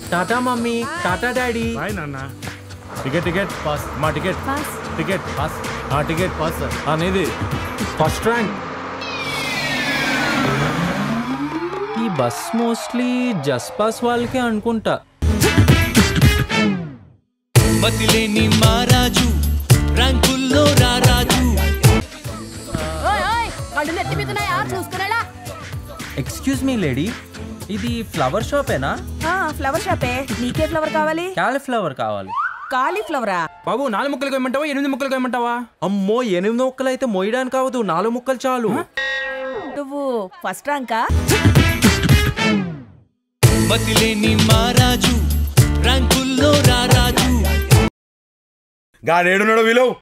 Tata mummy టాటా daddy bye నాన్న ticket ticket pass మా టికెట్ పాస్ టికెట్ పాస్ ఆ టికెట్ పాస్ సార్ అనేది ఫస్ట్ ర్యాంక్ ఈ బస్ మోస్ట్లీ జస్ట్ పాస్ వాళ్ళకే అనుకుంటా మతిలేని మారాజు ర్యాంకుల్లో రారాజు ఓయ్ ఓయ్ కళ్ళు నెత్తి మీదున్నాయా చూసుకునేలా ఎక్స్క్యూజ్ మీ లేడీ ఇది ఫ్లవర్ షాపేనా ఆ, ఫ్లవర్ షాపే నీకే ఫ్లవర్ కావాలి క్యాలీఫ్లవర్ కావాలి కాలీఫ్లవరా బాబు నాలుగు ముక్కలు కొయ్యమంటావా ఎనిమిది ముక్కలు కొయ్యమంటావా అమ్మో ఎనిమిది ముక్కలు అయితే మొయ్యడానికి అవ్వదు నాలుగు ముక్కలు చాలు నువ్వు ఫస్ట్ ర్యాంకా మతిలేని మారాజు ర్యాంకుల్లో రారాజు గాడేడున్నాడో విలువ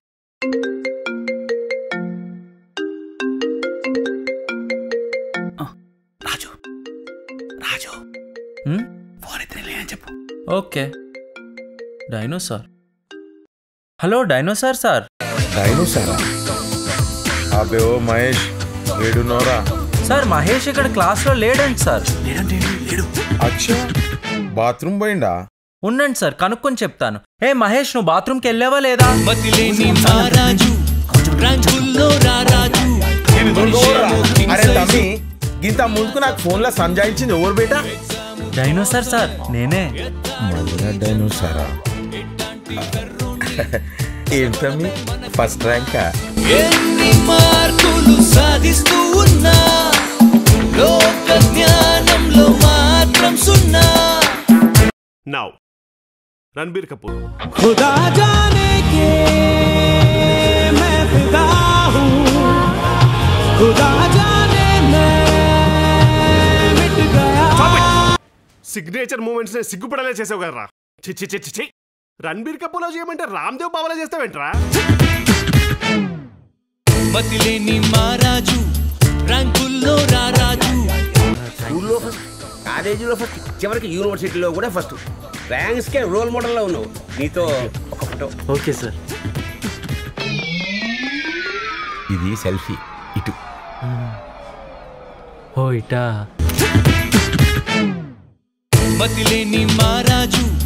రాజు రాజు హ్మ్? ఫోన్ ఎత్తిన అని చెప్పు okay dinosaur hello dinosaur sir డైనోసారా అబ్బే ఓ మహేష్ ఏడున్నోరా సార్ మహేష్ ఇక్కడ క్లాస్లో లేడండి సార్ లేడంటే లేడు అచ్చా బాత్రూమ్ పోయిండా ఉండండి సార్ కనుక్కొని చెప్తాను ఏ మహేష్ నువ్వు బాత్రూమ్కి వెళ్ళావా లేదా మతిలేని మారాజు ర్యాంకుల్లో రారాజు అరే తమ్మి గింత ముందుకు నాకు ఫోన్ లో సంజాయించింది ఎవరు బేటా డైనోసార్ సార్ నేనే మళ్ళా డైనోసారా ఏం తమ్మి ఫస్ట్ ర్యాంకా ఎన్ని మార్కులు సాధిస్తూ ఉన్నా లోక జ్ఞానంలో మాత్రం సున్నా నౌ రణబీర్ కపూర్ खुदा जाने के मैं फिदा हूँ खुदा जाने मैं मिट गया సిగ్నేచర్ మూమెంట్స్ ని సిగ్గుపడలే చేసావు కదరా చిచ్చి చిచ్చి చి రణబీర్ కపూర్లో చేయమంటే రామ్దేవ్ బాబాలో చేస్తావేంట్రా మతిలేని మారాజు ర్యాంకుల్లో రారాజు స్కూల్లో ఫస్ట్ కాలేజీలో ఫస్ట్ చివరికి యూనివర్సిటీలో కూడా ఫస్ట్ ర్యాంక్స్కే రోల్ మోడల్లో ఉన్నావు నీతో ఒక ఫోటో ఓకే సార్ ఇది సెల్ఫీ ఇటు ఓ ఇటా మతిలేని మారాజు